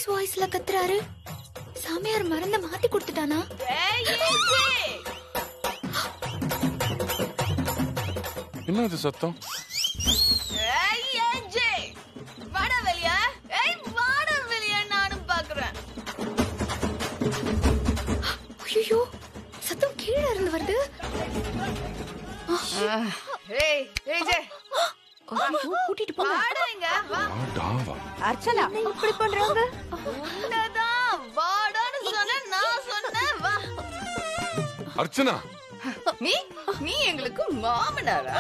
Police வாய்ஸ்ல கத்துறாரு சாமியார் மருந்த மாத்தி கொடுத்துட்டானா என்ன இது சத்தம் வாடா வெளியா ஏய் வாடா வெளியா நானும் பாக்குறேன் ஐயோ சத்தம் கீழே இருந்து வருது ஏய் ஏய் ஜே கூட்டிட்டு போங்க வாடா இங்க வா டாவா அர்ச்சனா இப்படி பண்றாங்க உன்னதான் வாடான்னு சொன்னேன் நான் சொன்னேன் வா அர்ச்சனா நீ நீ எங்களுக்கு மாமனாரா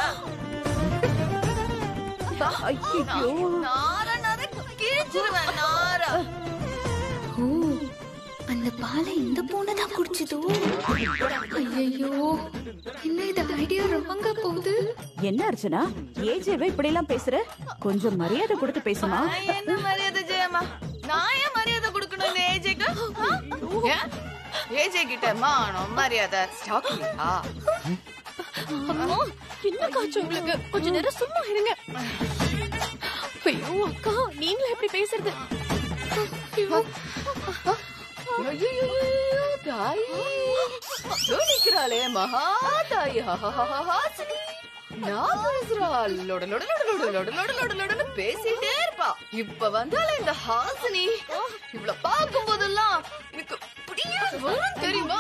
ஐயோ நார நார கிழிச்சிருவேன் நாரா ஓ அந்த பாலை இந்த பூனை தான் குடிச்சதோ ஐயோ என்ன இது ஐடியா ராங்கா போகுது என்ன அர்ச்சனா ஏஜேவை இப்படி எல்லாம் பேசுற கொஞ்சம் மரியாதை கொடுத்து பேசுமா நான் என்ன மரியாதை ஜெயம்மா நான் ஏன் மரியாதை கொடுக்கணும் இந்த ஏஜேக்கு ஏன் ஏஜே கிட்ட மானம் மரியாதை ஸ்டாக்கிங்கா அம்மா என்ன காச்சு உங்களுக்கு கொஞ்ச நேரம் சும்மா இருங்க ஐயோ அக்கா நீங்களே எப்படி பேசுறது ஐயோ ஐயையோ, தாயி இதோ நிக்கிறாளே மகா தாயி ஹாசினி நான் பேசுறா லொட லொட லொட லொட லொட லொட லொட லொடன்னு பேசிட்டே இருப்பா இப்ப வந்தால இந்த ஹாசினி இவள பார்க்கும் போதெல்லாம் எனக்கு அப்படியே வரும் தெரியுமா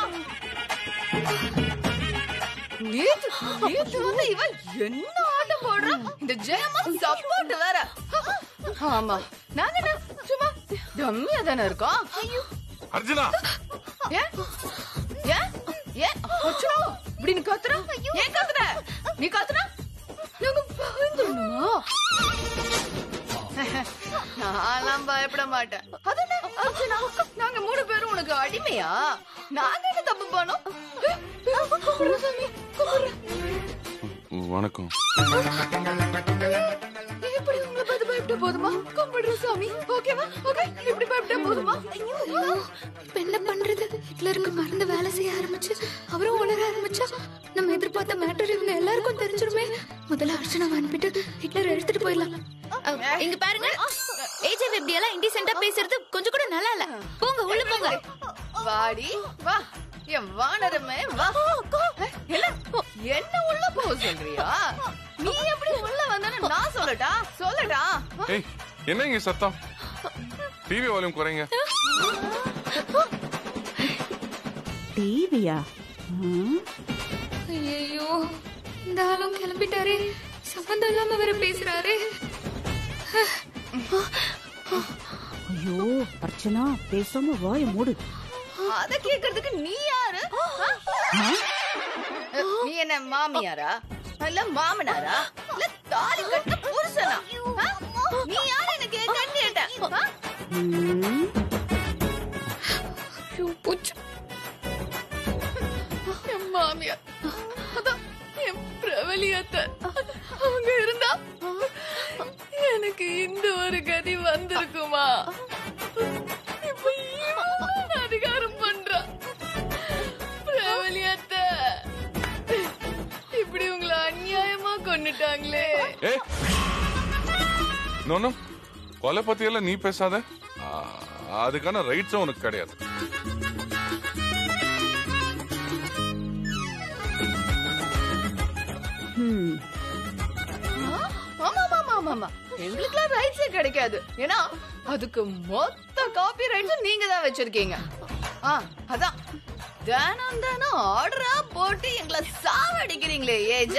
நேத்து நேத்து வந்து இவன் என்ன ஆட்டம் போடுறா இந்த ஜெயமா சப்போர்ட் வேற ஆமா நாங்க என்ன சும்மா டம்மியா தானே இருக்கோம் அர்ச்சனா ஏன் ஏன் ஏன் அச்சோ இப்படி நீ கத்துற ஏன் கத்துற நீ கத்துற நாங்க பயந்துடணுமா நான்லாம் பயப்பட மாட்டேன் அதானே அர்ச்சனா நாங்க மூணு பேரும் உனக்கு அடிமையா நாங்க என்ன தப்பு பண்ணோம் கும்பிடுறேன் சாமி, கும்பிடுறேன். வணக்கம் இப்படி உங்களை பார்த்து பயப்பட போதுமா கும்பிடுற சாமி ஓகேவா ஓகே இப்படி பயப்பட போதுமா ஐயோ இப்ப என்ன பண்றது ஹிட்லருக்கு மருந்து வேலை செய்ய ஆரம்பிச்சு அவரும் உணர ஆரம்பிச்சா நம்ம எதிர்பார்த்த மேட்டர் இவங்க எல்லாருக்கும் தெரிஞ்சிருமே முதல்ல அர்ச்சனை அனுப்பிட்டு ஹிட்லர் எடுத்துட்டு போயிடலாம் அஹ், இங்க பாருங்க ஏஜே இப்படி எல்லாம் இன்டிசென்டா பேசுறது கொஞ்சம் கூட நல்லா இல்ல போங்க உள்ள போங்க வாடி வா என் வானரமே வா என்ன என்ன உள்ள போக சொல்றியா நீ எப்படி உள்ள வந்தன்னு நான் சொல்லட்டா சொல்லட்டா ஏய் என்ன இங்க சத்தம் டிவி வால்யூம் குறைங்க டிவியா ஐயோ இந்த ஆளும் கிளம்பிட்டாரே சம்மந்தம் இல்லாம வேற பேசுறாரு ஐயோ அர்ச்சனா பேசாம வாய மூடு அத கேக்குறதுக்கு நீ யாரு ஆ? நீ என்ன மாமியாரா இல்ல மாமனாரா இல்ல தாலி கட்ட புருஷனா ஆ? நீ யாரு எனக்கு கேட்க கேட்ட ஆ? ம், ஐயோ பூச்சு என் மாமியார் அதான் என் பிரபலியத்தை அவங்க இருந்தா எனக்கு இந்த ஒரு கதி வந்திருக்குமா இப்ப இவன் அதிகாரம் பண்றா பிரபலியத்தை இப்படி உங்களை அநியாயமா கொன்னுட்டாங்களே ஏய் நோனோ கொலை பத்தி எல்லாம் நீ பேசாத ஆ, அதுக்கான ரைட்ஸும் உனக்கு கிடையாது ம். ஆமா ஆமா ஆமா ஆமா எங்களுக்குலாம் ரைட்ஸே கிடைக்காது ஏன்னா அதுக்கு மொத்த காப்பி ரைட்ஸும் நீங்க தான் வச்சிருக்கீங்க ஆ அதான் தினம் தினம் ஆர்டரா போட்டு எங்களை சாவடிக்கிறீங்களே ஏஜ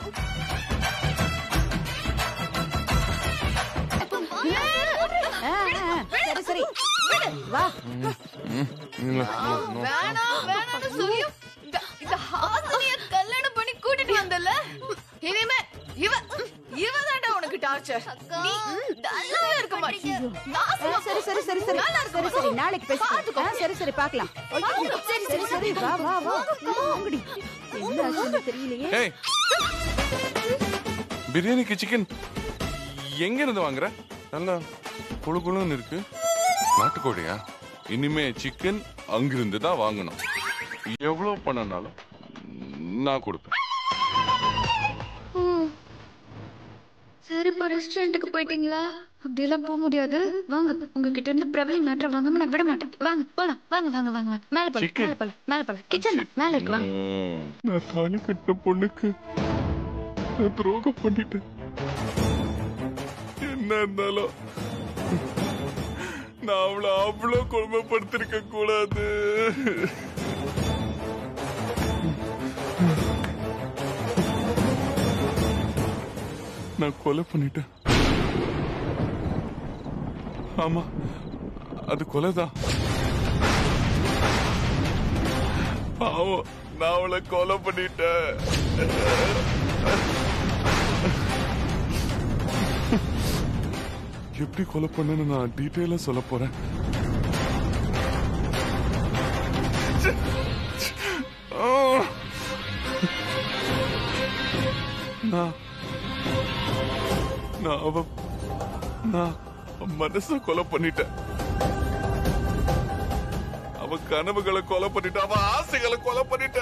ஆ, ஆ, சரி சரி வா ம், இல்ல, no, no. வேணாம் வேணாம்னு சொல்லியும் இந்த இந்த ஹாசினிய கல்யாணம் பண்ணி கூட்டிட்டு வந்தல இனிமே இவ இவதான்டா உனக்கு டார்ச்சர் நீ நல்லாவே இருக்க மாட்டீங்க ஆ, சரி சரி சரி சரி சரி சரி நாளைக்கு பேசிக்கலாம் ஆ, சரி சரி பார்க்கலாம் ஐயோ, சரி சரி சரி வா வா வா வாங்கடி என்ன ஆச்சுன்னு தெரியலையே ஏய் பிரியாணிக்கு சிக்கன் எங்க இருந்து வாங்குற நல்லா குழு குழுன்னு இருக்கு நாட்டுக்கோழியா இனிமே சிக்கன் அங்கிருந்து தான் வாங்கணும் எவ்வளவு பண்ணனாலும் நான் கொடுப்பேன் சரி எல்லாரும் இப்போ ரெஸ்டாரண்ட்டுக்கு போயிட்டீங்களா அப்படியெல்லாம் போக முடியாது வாங்க உங்ககிட்ட இருந்து பிரபலி மேட்ரை வாங்காம நான் விட மாட்டேன் வாங்க போலாம் வாங்க வாங்க வாங்க வாங்க. மேல போலாம் Chicken. மேல போலாம் மேல போலாம் கிச்சன் மேல இருக்கு வாங்க நான் தாலி கட்டின பொண்ணுக்கு நான் துரோகம் பண்ணிட்டேன் என்ன இருந்தாலும் நான் அவளை அவ்வளோ கொடுமைப்படுத்திருக்க கூடாது நான் கொலை பண்ணிட்டேன் ஆமா அது கொலைதான் பாவம் நான் அவளை கொலை பண்ணிட்டேன் எப்படி கொலை பண்ணேன்னு நான் டீட்டெயிலா சொல்ல போறேன் ஆ. நான் நான் அவ நான் அவ மனச கொலை பண்ணிட்டேன் அவ கனவுகளை கொலை பண்ணிட்ட அவ ஆசைகளை கொலை பண்ணிட்ட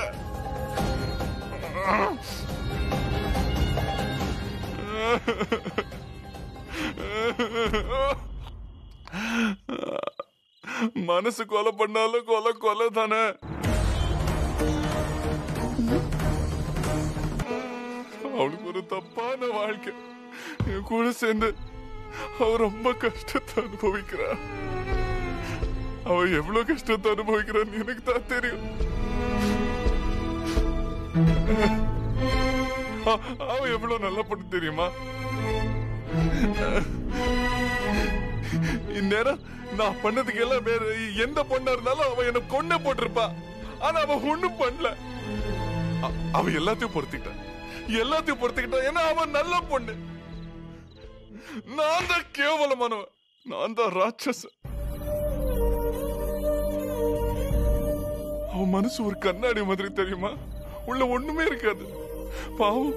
மனசு கொலை பண்ணாலும் கொலை கொலை தானே அவளுக்கு ஒரு தப்பான வாழ்க்கை என் கூட சேர்ந்து அவ ரொம்ப கஷ்டத்தை அனுபவிக்கிறா அவ எவ்வளவு கஷ்டத்தை அனுபவிக்கிறான்னு எனக்கு தான் தெரியும் அ- அவ எவ்வளவு நல்லா பொண்ணு தெரியுமா இந்நேரம் நான் பண்ணதுக்கு எல்லாம் வேற எந்த பொண்ணா இருந்தாலும் அவ என்ன கொண்டே போட்டிருப்பா ஆனா அவ ஒண்ணும் பண்ணல அ- அவ எல்லாத்தையும் பொறுத்துக்கிட்டா எல்லாத்தையும் பொறுத்துக்கிட்டா ஏன்னா அவ நல்ல பொண்ணு நான் தான் கேவலமானவன் நான் தான் ராட்சசன் அவன் மனசு ஒரு கண்ணாடி மாதிரி தெரியுமா உள்ள ஒண்ணுமே இருக்காது பாவம்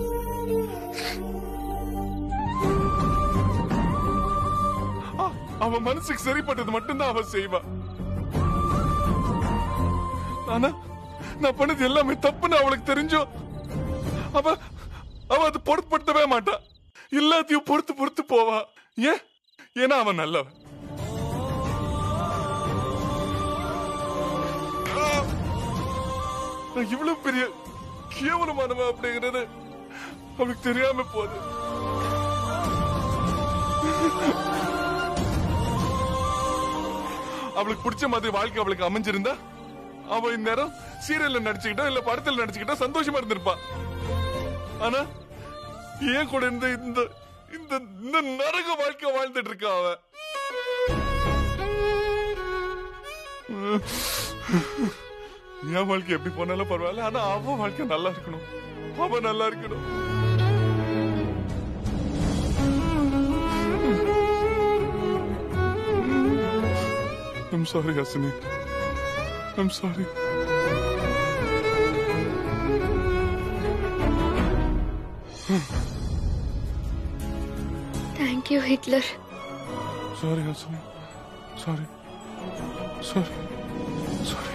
அ- அவன் மனசுக்கு சரிப்பட்டது மட்டும்தான் அவன் செய்வா ஆனா நான் பண்ணது எல்லாமே தப்புன்னு அவளுக்கு தெரிஞ்சோம் அவ அவ அது பொருட்படுத்தவே மாட்டா எல்லாத்தையும் பொறுத்து பொறுத்து போவா ஏன் ஏன்னா அவன் நல்லவன் நான் இவ்வளவு பெரிய கேவலமானவன் அப்படிங்கிறது அவளுக்கு தெரியாம போகுது அவளுக்கு பிடிச்ச மாதிரி வாழ்க்கை அவளுக்கு அமைஞ்சிருந்தா அவ இந்நேரம் சீரியல்ல நடிச்சுக்கிட்டோ இல்ல படத்துல நடிச்சுக்கிட்டோ சந்தோஷமா இருந்திருப்பா ஆனா ஏன் கூட இந்த இந்த இந்த இந்த நரக வாழ்க்கை வாழ்ந்துட்டு இருக்கா அவ என் வாழ்க்கை எப்படி போனாலும் பரவாயில்ல ஆனா அவ வாழ்க்கை நல்லா இருக்கணும் அவ நல்லா இருக்கணும் I'm sorry, Hasini. I'm sorry. Thank you Hitler Sorry, Hasini. Sorry. Sorry. Sorry.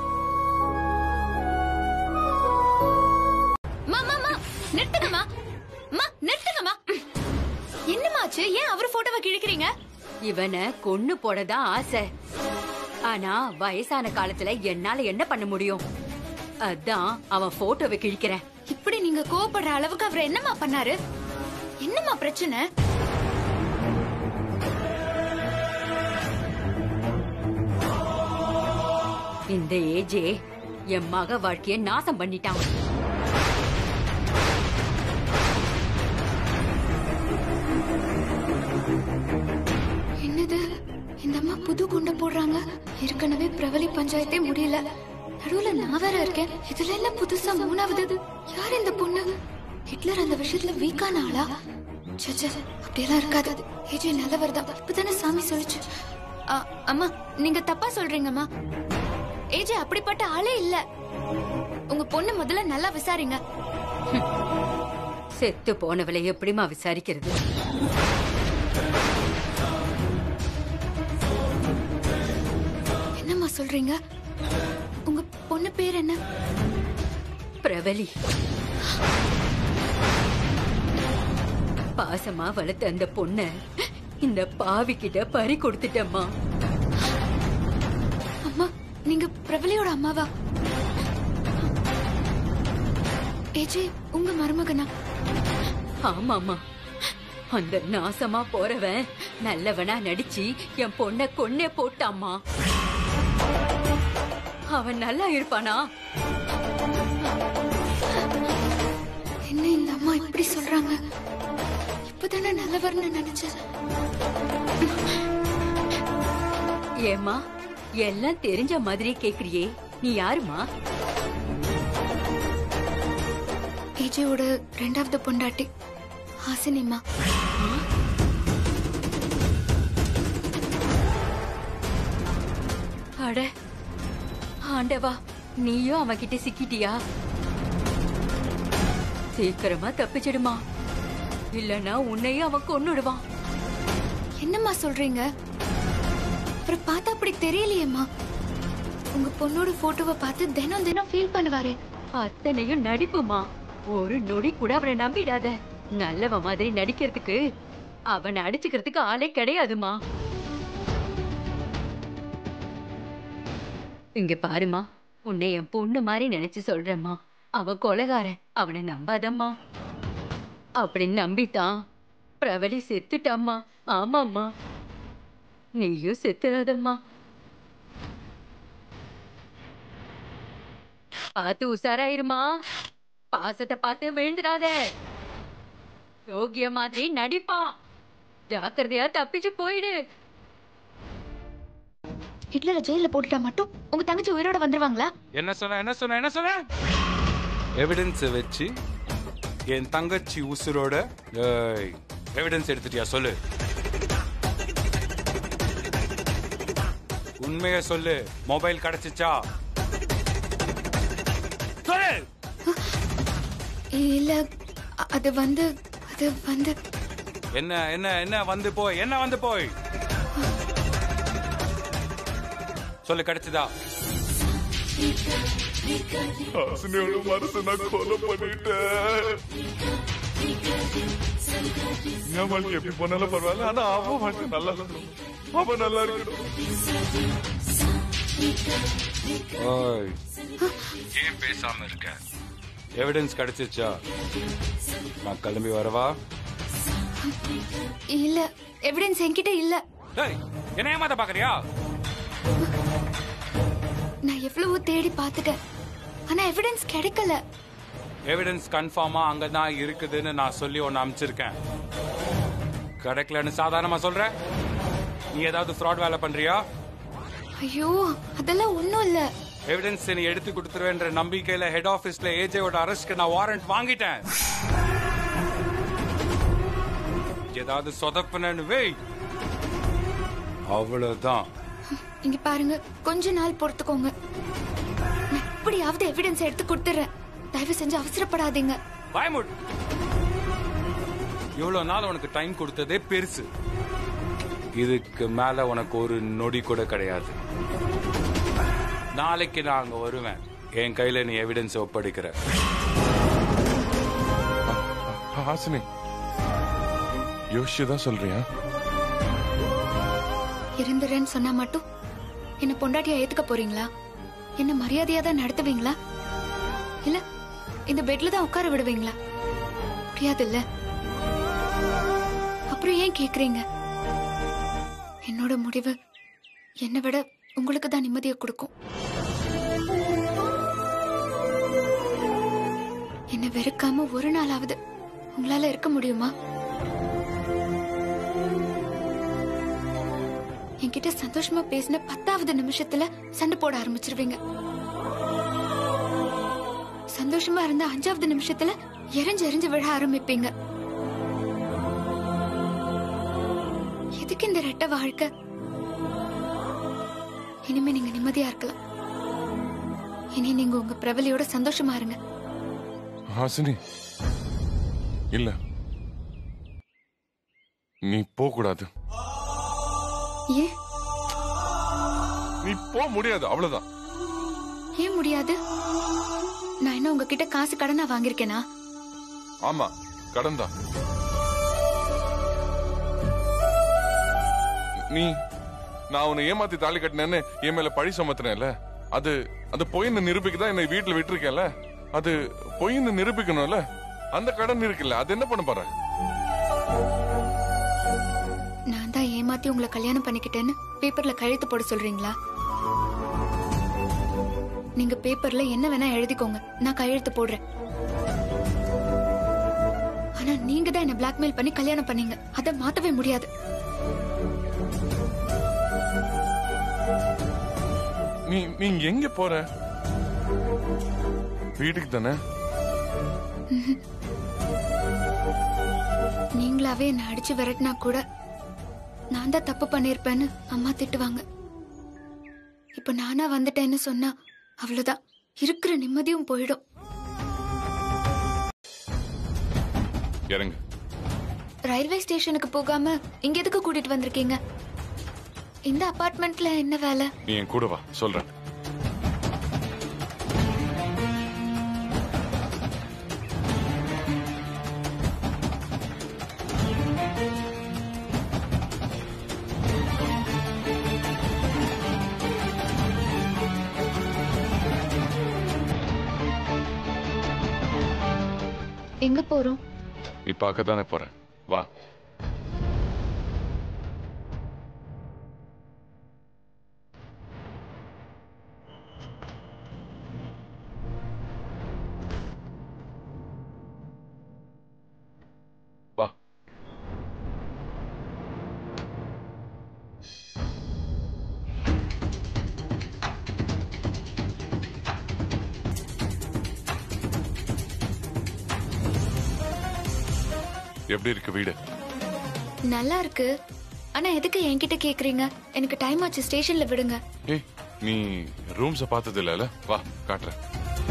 மா மா மா நிறுத்துங்கம்மா மா நிறுத்துங்கம்மா என்னமாச்சு ஏன் அவர் போட்டோவை கிழிக்கிறீங்க இவனை கொன்னு போடதான் ஆசை ஆனா வயசான காலத்துல என்னால என்ன பண்ண முடியும் அதான் அவன் போட்டோவை கிழிக்கிறேன் இப்படி நீங்க கோவப்படுற அளவுக்கு அவர் என்னம்மா பண்ணாரு என்னம்மா பிரச்சனை இந்த ஏஜே என் மக வாழ்க்கைய நாசம் பண்ணிட்டான் என்னது இந்த அம்மா புது குண்டை போடுறாங்க ஏற்கனவே பிரபலி பஞ்சாயத்தே முடியல நடுவுல நான் வேற இருக்கேன் இதுல எல்லாம் புதுசா மூணாவது யார் இந்த பொண்ணு ஹிட்லர் அந்த விஷயத்துல வீக்கான ஆளா சச்ச அப்படியெல்லாம் இருக்காது ஏஜே நல்லவர் தான் இப்பதானே சாமி சொல்லுச்சு ஆ, அம்மா நீங்க தப்பா சொல்றீங்கம்மா ஏஜே அப்படிப்பட்ட ஆளே இல்ல உங்க பொண்ணு முதல்ல நல்லா விசாரிங்க செத்து போனவளை எப்படிமா விசாரிக்கிறது என்னம்மா சொல்றீங்க உங்க பொண்ணு பேர் என்ன பிரபலி பாசமா வளர்த்த அந்த பொண்ண இந்த பாவி கிட்ட பறி கொடுத்துட்டம்மா அம்மா நீங்க பிரபலியோட அம்மாவா ஏஜே உங்க மருமகனா ஆமாமா அந்த நாசமா போறவன் நல்லவனா நடிச்சு என் பொண்ண கொன்னே போட்டாம்மா அவன் நல்லா இருப்பானா என்ன இந்த அம்மா இப்படி சொல்றாங்க இப்பதானே நல்லவர்னு நினைச்சேன் ஏமா எல்லாம் தெரிஞ்ச மாதிரி கேக்குறியே நீ யாருமா ஏஜேவோட ரெண்டாவது பொண்டாட்டி ஹாசினிமா அட ஆண்டவா நீயும் அவன்கிட்ட சிக்கிட்டியா சீக்கிரமா தப்பிச்சிடுமா இல்லனா உன்னையும் அவன் கொன்னுடுவான் என்னம்மா சொல்றீங்க அப்புறம் பார்த்தா அப்படி தெரியலையேம்மா உங்க பொண்ணோட போட்டோவை பார்த்து தினம் தினம் ஃபீல் பண்ணுவாரு அத்தனையும் நடிப்புமா ஒரு நொடி கூட அவனை நம்பிடாத நல்லவன் மாதிரி நடிக்கிறதுக்கு அவனை அடிச்சுக்கிறதுக்கு ஆளே கிடையாதுமா இங்க பாருமா உன்னை என் பொண்ணு மாதிரி நினைச்சு சொல்றேம்மா அவன் கொலைகாரன் அவனை நம்பாதம்மா அப்படின்னு நம்பிட்டான் பிரபலி செத்துட்டாம்மா ஆமாம்மா நீயும் செத்துறாதம்மா பார்த்து உஷாராயிருமா பாசத்தை பார்த்து விழுந்துடாத யோகிய மாதிரி நடிப்பான் ஜாக்கிரதையா தப்பிச்சு போயிடு ஹிட்லரை ஜெயில போட்டுட்டா மட்டும் உங்க தங்கச்சி உயிரோட வந்துருவாங்களா என்ன சொன்ன என்ன சொன்ன என்ன சொன்ன எவிடன்ஸ் வச்சு என் தங்கச்சி உசுரோட எவிடன்ஸ் எடுத்துட்டியா சொல்லு உண்மைய சொல்லு மொபைல் கிடைச்சிச்சா சொல்லு இல்ல அ- அது வந்து அது வந்து என்ன என்ன என்ன வந்து போய் என்ன வந்து போய் சொல்லு கிடைச்சதா ஹாசினியோட மனசை நான் கொலை பண்ணிட்டேன் என் வாழ்க்கை எப்படி போனாலும் பரவாயில்ல ஆனா அவன் வாழ்க்கை நல்லா இருக்கணும் அவன் நல்லா இருக்கணும் ஓய் ஏன் பேசாம இருக்க எவிடன்ஸ் கிடைச்சிச்சா நான் கிளம்பி வரவா இல்ல எவிடன்ஸ் என்கிட்ட இல்ல டேய் என்ன ஏமாத்த பாக்குறியா நான் எவ்வளவோ தேடி பார்த்துட்டேன் ஆனா எவிடன்ஸ் கிடைக்கல எவிடன்ஸ் கன்ஃபார்மா அங்கதான் இருக்குதுன்னு நான் சொல்லி ஒன்னு அனுப்பிச்சிருக்கேன் கிடைக்கலன்னு சாதாரணமா சொல்ற நீ ஏதாவது ஃப்ராட் வேலை பண்றியா ஐயோ அதெல்லாம் ஒண்ணும் இல்ல எவிடன்ஸ் நீ எடுத்து கொடுத்துருவேன்ற நம்பிக்கையில ஹெட் ஆபீஸ்ல ஏஜேவோட அரெஸ்ட்க்கு நான் வாரண்ட் வாங்கிட்டேன் ஏதாவது சொதப்புனன்னு வெய் அவ்வளவுதான் இங்க பாருங்க கொஞ்ச நாள் பொறுத்துக்கோங்க நான் எப்படியாவது எவிடன்ஸ் எடுத்து கொடுத்துறேன் தயவு செஞ்சு அவசரப்படாதீங்க பயமுட் இவ்வளவு நாள் உனக்கு டைம் கொடுத்ததே பெருசு இதுக்கு மேல உனக்கு ஒரு நொடி கூட கிடையாது நாளைக்கு நான் அங்க வருவேன் என் கையில நீ எவிடன்ஸ் ஒப்படைக்கிற ஹாசினி யோசிச்சுதான் சொல்றியா இருந்துறேன்னு சொன்னா மட்டும் என்ன பொண்டாட்டியா ஏத்துக்க போறீங்களா என்ன மரியாதையா தான் நடத்துவீங்களா இல்ல இந்த பெட்ல தான் உட்கார விடுவீங்களா முடியாது இல்ல அப்புறம் ஏன் கேக்குறீங்க என்னோட முடிவு என்னை விட உங்களுக்கு தான் நிம்மதியை கொடுக்கும் என்ன வெறுக்காம ஒரு நாளாவது உங்களால இருக்க முடியுமா என்கிட்ட சந்தோஷமா பேசின பத்தாவது நிமிஷத்துல சண்டை போட ஆரம்பிச்சிருவீங்க சந்தோஷமா இருந்த அஞ்சாவது நிமிஷத்துல எரிஞ்சு எரிஞ்சு விழ ஆரம்பிப்பீங்க எதுக்கு இந்த ரெட்ட வாழ்க்கை இனிமே நீங்க நிம்மதியா இருக்கலாம் இனி நீங்க உங்க பிரபலியோட சந்தோஷமா இருங்க ஹாசினி இல்ல நீ போக கூடாது ஏன் நீ போக முடியாது அவ்வளவுதான் ஏன் முடியாது நான் என்ன உங்ககிட்ட காசு கடனா வாங்கியிருக்கேனா ஆமா கடன் தான் நீ நான் உன்னை ஏமாத்தி தாலி கட்டினேன்னு என் மேல பழி சுமத்துனேன்ல அது அது பொய்ன்னு நிரூபிக்க தான் என்னை வீட்டுல விட்டுருக்கேன்ல அது பொய்ன்னு நிரூபிக்கணும்ல அந்த கடன் இருக்குல்ல அது என்ன பண்ண போற நான் தான் ஏமாத்தி உங்களை கல்யாணம் பண்ணிக்கிட்டேன்னு பேப்பர்ல கழுத்து போட சொல்றீங்களா நீங்க பேப்பர்ல என்ன வேணா எழுதிக்கோங்க நான் கையெழுத்து போடுறேன் ஆனா நீங்க தான் என்ன பிளாக்மெயில் பண்ணி கல்யாணம் பண்ணீங்க அதை மாத்தவே முடியாது நீ நீ எங்க போற வீட்டுக்கு தானே நீங்களாவே என்ன அடிச்சு விரட்டினா கூட நான் தான் தப்பு பண்ணிருப்பேன்னு அம்மா திட்டுவாங்க இப்ப நானா வந்துட்டேன்னு சொன்னா அவ்வளவுதான் இருக்கிற நிம்மதியும் போயிடும் இறங்கு ரயில்வே ஸ்டேஷனுக்கு போகாம இங்க எதுக்கு கூட்டிட்டு வந்திருக்கீங்க இந்த அபார்ட்மெண்ட்ல என்ன வேலை நீ என் கூட வா சொல்றேன் எங்க போறோம் நீ பார்க்க தானே போற வா வா எப்படி இருக்கு வீடு நல்லா இருக்கு ஆனா எதுக்கு என்கிட்ட கேக்குறீங்க எனக்கு டைம் ஆச்சு ஸ்டேஷன்ல விடுங்க ஏய் நீ ரூம்ஸ பார்த்தது இல்லல வா காட்டுறேன்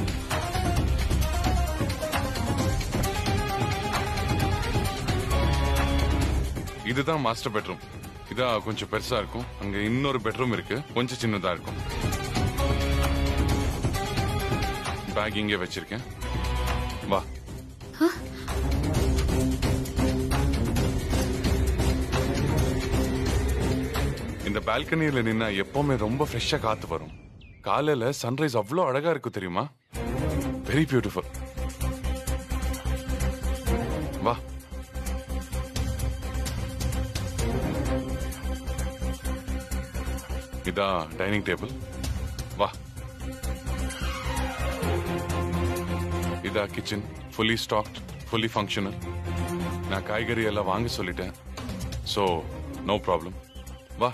இதுதான் மாஸ்டர் பெட்ரூம் இதா கொஞ்சம் பெருசா இருக்கும் அங்க இன்னொரு பெட்ரூம் இருக்கு கொஞ்சம் சின்னதா இருக்கும் பேக் இங்கே வச்சிருக்கேன் வா இந்த பால்கனியில நின்னா எப்பவுமே ரொம்ப ஃப்ரெஷ்ஷா காத்து வரும் காலையில சன்ரைஸ் அவ்வளோ அழகா இருக்கும் தெரியுமா வெரி பியூட்டிஃபுல் வா இதா டைனிங் டேபிள் வா இதா kitchen fully stocked fully functional நான் காய்கறி எல்லாம் வாங்க சொல்லிட்டேன் ஸோ நோ ப்ராப்ளம் வா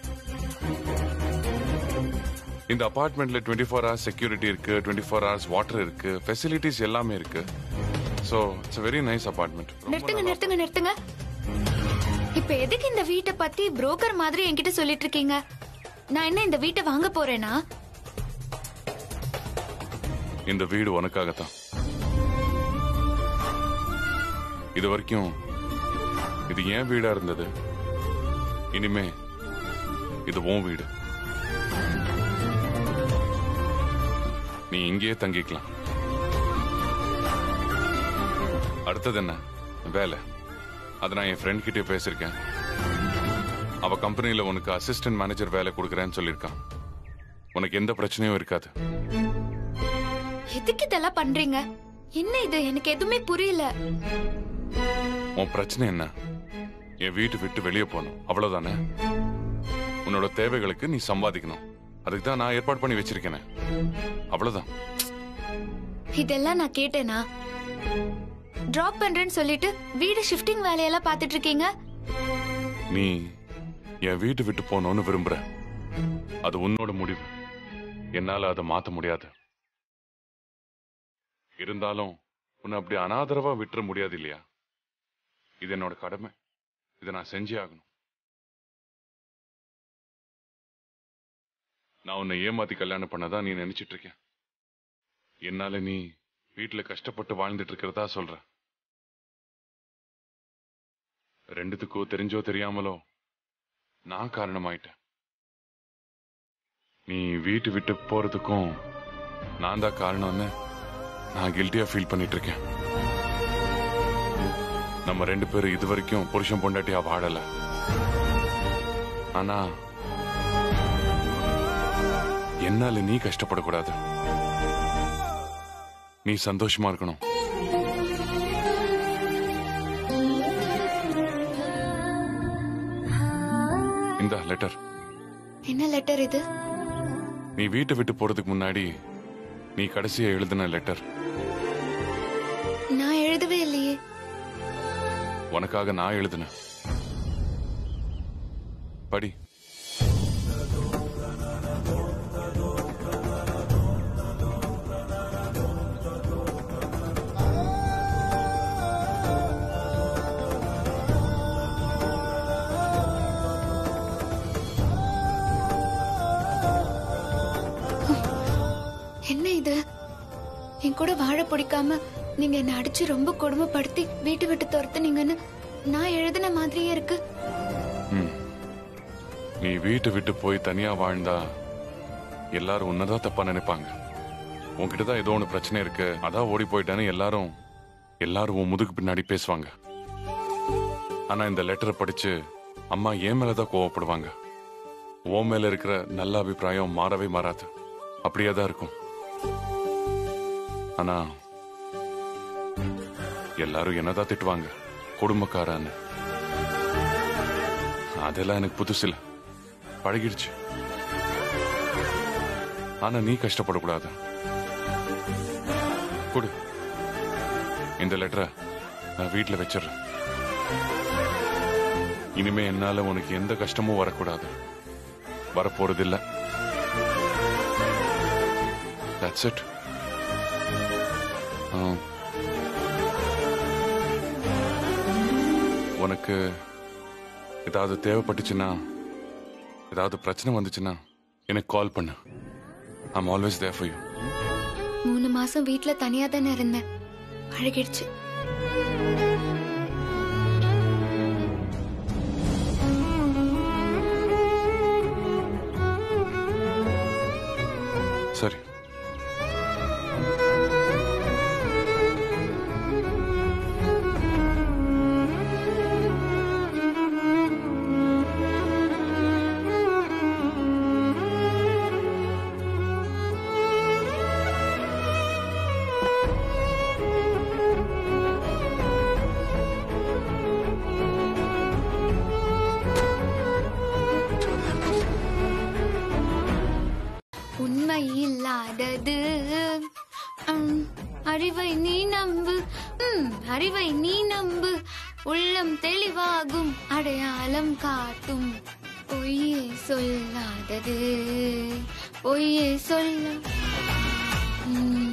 இந்த அபார்ட்மெண்ட்ல டுவெண்ட்டி ஃபோர் ஹவர்ஸ் செக்யூரிட்டி இருக்கு டுவெண்ட்டி ஃபோர் ஹவர்ஸ் வாட்டர் இருக்கு ஃபெசிலிட்டிஸ் எல்லாமே இருக்கு so it's very nice apartment நிறுத்துங்க நிறுத்துங்க நிறுத்துங்க இப்ப எதுக்கு இந்த வீட்டை பத்தி புரோக்கர் மாதிரி என்கிட்ட சொல்லிட்டு இருக்கீங்க நான் என்ன இந்த வீட்டை வாங்க போறேனா இந்த வீடு உனக்காகத்தான் இது வரைக்கும் இது ஏன் வீடா இருந்தது இனிமே இது உன் வீடு நீ இங்கேயே தங்கிக்கலாம் அடுத்தது என்ன வேலை அதை நான் என் ஃப்ரெண்ட் கிட்டே பேசியிருக்கேன் அவ கம்பெனில உனக்கு அசிஸ்டன்ட் மேனேஜர் வேலை கொடுக்குறேன்னு சொல்லியிருக்கான் உனக்கு எந்த பிரச்சனையும் இருக்காது எதுக்கு இதெல்லாம் பண்றீங்க என்ன இது எனக்கு எதுவுமே புரியல உன் பிரச்சனை என்ன என் வீட்டு விட்டு வெளியே போகணும் அவ்வளவுதானே உன்னோட தேவைகளுக்கு நீ சம்பாதிக்கணும் அதுக்கு தான் நான் ஏற்பாடு பண்ணி வச்சிருக்கேனே அவ்வளவுதான் இதெல்லாம் நான் கேட்டேனா டிராப் பண்றேன்னு சொல்லிட்டு வீடு ஷிஃப்டிங் வேலையெல்லாம் பார்த்துட்டு இருக்கீங்க நீ என் வீட்டு விட்டு போகணும்னு விரும்புற அது உன்னோட முடிவு என்னால அதை மாத்த முடியாது இருந்தாலும் உன்னை அப்படி அனாதரவா விட்டுற முடியாது இல்லையா இது என்னோட கடமை இதை நான் செஞ்சே ஆகணும் நான் உன்னை ஏமாத்தி கல்யாணம் பண்ணதான் நீ நினைச்சிட்டு இருக்க என்னால நீ வீட்டுல கஷ்டப்பட்டு வாழ்ந்துட்டு இருக்கிறதா சொல்ற ரெண்டுத்துக்கோ தெரிஞ்சோ தெரியாமலோ நான் காரணமாயிட்டேன் நீ வீட்டு விட்டு போறதுக்கும் நான் தான் காரணம்னு நான் கில்ட்டியா ஃபீல் பண்ணிட்டு இருக்கேன் நம்ம ரெண்டு பேரும் இது வரைக்கும் புருஷன் பொண்டாட்டியா வாழல ஆனா என்னால நீ கஷ்டப்படக்கூடாது நீ சந்தோஷமா இருக்கணும் இந்த லெட்டர் என்ன லெட்டர் இது நீ வீட்டை விட்டு போறதுக்கு முன்னாடி நீ கடைசியா எழுதின லெட்டர் நான் எழுதவே இல்லையே உனக்காக நான் எழுதினேன் படி என்ன இது என் கூட வாழ பிடிக்காம நீங்க என்ன அடிச்சு ரொம்ப கொடுமைப்படுத்தி வீட்டு விட்டு துரத்துனீங்கன்னு நான் எழுதின மாதிரியே இருக்கு ம். நீ வீட்டை விட்டு போய் தனியா வாழ்ந்தா எல்லாரும் உன்னதான் தப்பா நினைப்பாங்க உன்கிட்ட தான் ஏதோ ஒன்று பிரச்சனை இருக்கு அதான் ஓடி போயிட்டான்னு எல்லாரும் எல்லாரும் உன் முதுகு பின்னாடி பேசுவாங்க ஆனா இந்த லெட்டரை படிச்சு அம்மா ஏன் மேலதான் கோவப்படுவாங்க உன் மேல இருக்கிற நல்ல அபிப்பிராயம் மாறவே மாறாது அப்படியே தான் இருக்கும் ஆனா எல்லாரும் என்னதான் திட்டுவாங்க குடும்பக்காரன்னு அதெல்லாம் எனக்கு புதுசு இல்ல பழகிடுச்சு ஆனா நீ கஷ்டப்படக்கூடாது கொடு இந்த லெட்டரை நான் வீட்டுல வச்சிடுறேன் இனிமே என்னால உனக்கு எந்த கஷ்டமும் வரக்கூடாது வரப்போறது இல்ல தட்ஸ் இட் உனக்கு ஏதாவது தேவைப்பட்டுச்சுன்னா ஏதாவது பிரச்சனை வந்துச்சுன்னா எனக்கு கால் பண்ணு I'm always there for you மூணு மாசம் வீட்ல தனியா தானே இருந்தேன் பழகிடுச்சு சரி உண்மை இல்லாதது உம், அறிவை நீ நம்பு உம், அறிவை நீ நம்பு உள்ளம் தெளிவாகும் அடையாளம் காட்டும் பொய்யே சொல்லாதது பொய்யே சொல்ல உம்.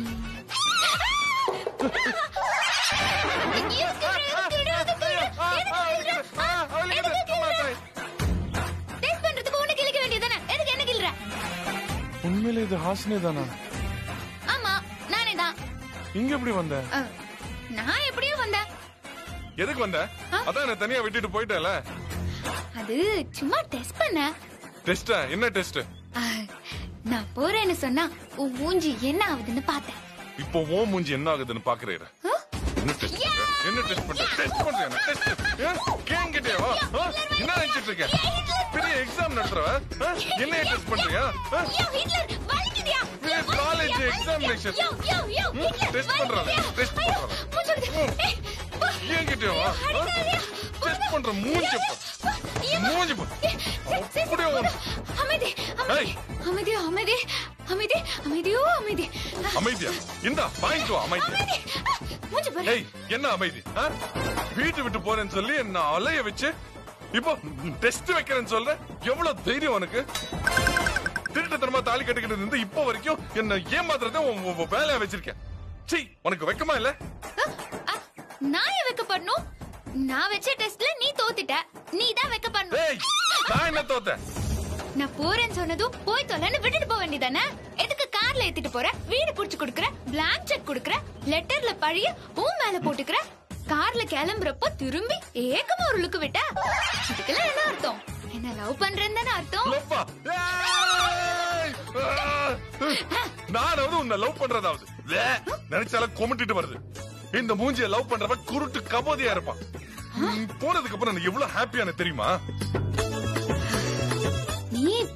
டேஸ்ட் பண்றதுக்கு உனக்கு கிழிக்க வேண்டியதானே எதுக்கு என்ன கிள்ற உண்மையிலே இது ஹாசினே தானா ஆமா நானே தான் இங்க எப்படி வந்த அஹ், நான் எப்படியும் வந்தேன் எதுக்கு வந்த அதான் என்ன தனியா விட்டுட்டு போயிட்டல அது சும்மா டெஸ்ட் பண்ண டெஸ்டா என்ன டெஸ்ட் அஹ், நான் போறேன்னு சொன்னா உன் மூஞ்சி என்ன ஆகுதுன்னு பார்த்தேன் இப்போ ஓ மூஞ்சி என்ன ஆகுதுன்னு பாக்குறேன் என்ன டெஸ்ட் பண்ற என்ன டெஸ்ட் பண்ற டெஸ்ட் பண்றேன் டெஸ்ட் கேங்கிட்டே வா ஆ? என்ன நினைச்சிட்டு இருக்க பெரிய எக்ஸாம் நடத்துறவ ஆ? என்ன டெஸ்ட் பண்றியா ஆ? யோ, ஹிட்லர், வலிக்குதியா? ஏ, யோ, college வலிக்குதியா? examination. யோ, யோ, யோ, ம், ஹிட்லர், test பண்றாங்க, வலிக்குதியா? test ஐயோ, பண்றாங்க. மூச்சு விடுது. ஏய், போ. என்கிட்டயே வா ஆ? அடிக்காதீயா. டெஸ்ட் பண்ற மூஞ்சி பா. ஐயோ, மூஞ்சி பா. ஏய், சரி, சரி, அப்படியே போடு. ஒண்ணு. அமைதி அமைதி ஏய். அமைதி அமைதி அமைதி அமைதியோ அமைதி அமைதியா இந்தா வாங்கிட்டு வா அமைதியா அமைதி மூச்சு பாரு ஏய் என்ன அமைதி ஆ? வீட்டு விட்டு போறேன்னு சொல்லி என்ன அலைய வச்சு இப்போ டெஸ்ட் வைக்கிறேன்னு சொல்ற எவ்வளவு தைரியம் உனக்கு திருட்டுத்தனமா தாலி கட்டிக்கிட்டு இருந்து இப்போ வரைக்கும் என்ன ஏமாத்துறத உன் உன் உன் வேலையா வச்சிருக்கேன் சீ உனக்கு வெக்கமா இல்ல அ, நான் ஏன் வைக்கப்படணும் நான் வச்ச டெஸ்ட்ல நீ தோத்துட்ட நீ தான் வைக்கப்படணும் ஏய் நான் என்ன தோத்தேன் நான் போறேன்னு சொன்னதும் போய் தொலைன்னு விட்டுட்டு போக வேண்டியதானே எதுக்கு கார்ல ஏத்திட்டு போற வீடு புடிச்சு கொடுக்குற பிளாங்க் செக் கொடுக்குற லெட்டர்ல பழிய உன் மேல போட்டுக்கிற கார்ல கிளம்புறப்போ திரும்பி ஏக்கமா ஒரு லுக்கு விட்ட இதுக்கெல்லாம் என்ன அர்த்தம் என்ன லவ் பண்றேன்னு தானே அர்த்தம் லவ்வா? ஏய்! ஆ! நானாவது உன்னை லவ் பண்றதாவது வே! நினைச்சால கொமிட்டிட்டு வருது இந்த மூஞ்சிய லவ் பண்றவ குருட்டு கபோதியா இருப்பான் ம், போனதுக்கு அப்புறம் நான் எவ்வளவு ஹாப்பியான தெரியுமா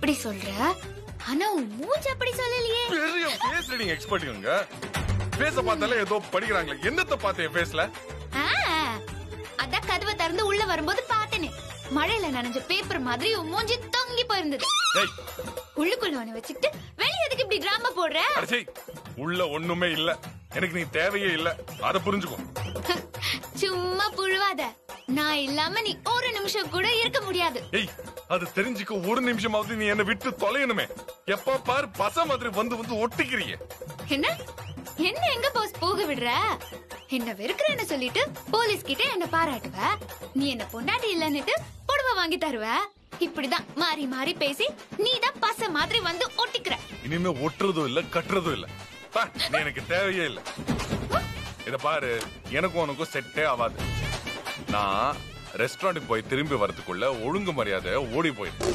இப்படி சொல்ற ஆனா உன் மூஞ்சி அப்படி சொல்லலையே பெரிய ஃபேஸ் ரீடிங் எக்ஸ்பர்ட் இவங்க ஃபேஸ பார்த்தாலே ஏதோ படிக்கிறாங்களே என்னத்த பார்த்தேன் ஃபேஸ்ல ஆ, அதான் கதவை திறந்து உள்ள வரும்போது பார்த்தேனே மழையில நனைஞ்ச பேப்பர் மாதிரி உன் மூஞ்சி தொங்கி போயிருந்தது ஏய் உள்ளுக்குள்ள ஒண்ணு வச்சுக்கிட்டு வெளிய எதுக்கு இப்படி டிராமா போடுற அடச்சை உள்ள ஒண்ணுமே இல்ல எனக்கு நீ தேவையே இல்ல அத புரிஞ்சுக்கோ சும்மா புழுவாத நான் இல்லாம நீ ஒரு நிமிஷம் கூட இருக்க முடியாது ஏய் அது தெரிஞ்சுக்க ஒரு நிமிஷமாவது நீ என்ன விட்டு தொலையணுமே எப்ப பாரு பச மாதிரி வந்து வந்து ஒட்டிக்கிறியே என்ன என்ன எங்க பாஸ் போக விடுற என்ன வெறுக்கிறேன்னு சொல்லிட்டு போலீஸ் கிட்ட என்ன பாராட்டுவ நீ என்ன பொண்டாட்டி இல்லன்னுட்டு புடவை வாங்கி தருவ இப்படிதான் மாறி மாறி பேசி நீ தான் பச மாதிரி வந்து ஒட்டிக்கிற இனிமே ஒட்டுறதும் இல்ல கட்டுறதும் இல்ல பா, நீ எனக்கு தேவையே இல்ல இத பாரு எனக்கும் உனக்கும் செட்டே ஆகாது நான் ரெஸ்டாரண்ட்டுக்கு போய் திரும்பி வரதுக்குள்ள ஒழுங்கு மரியாதை ஓடி போயிரு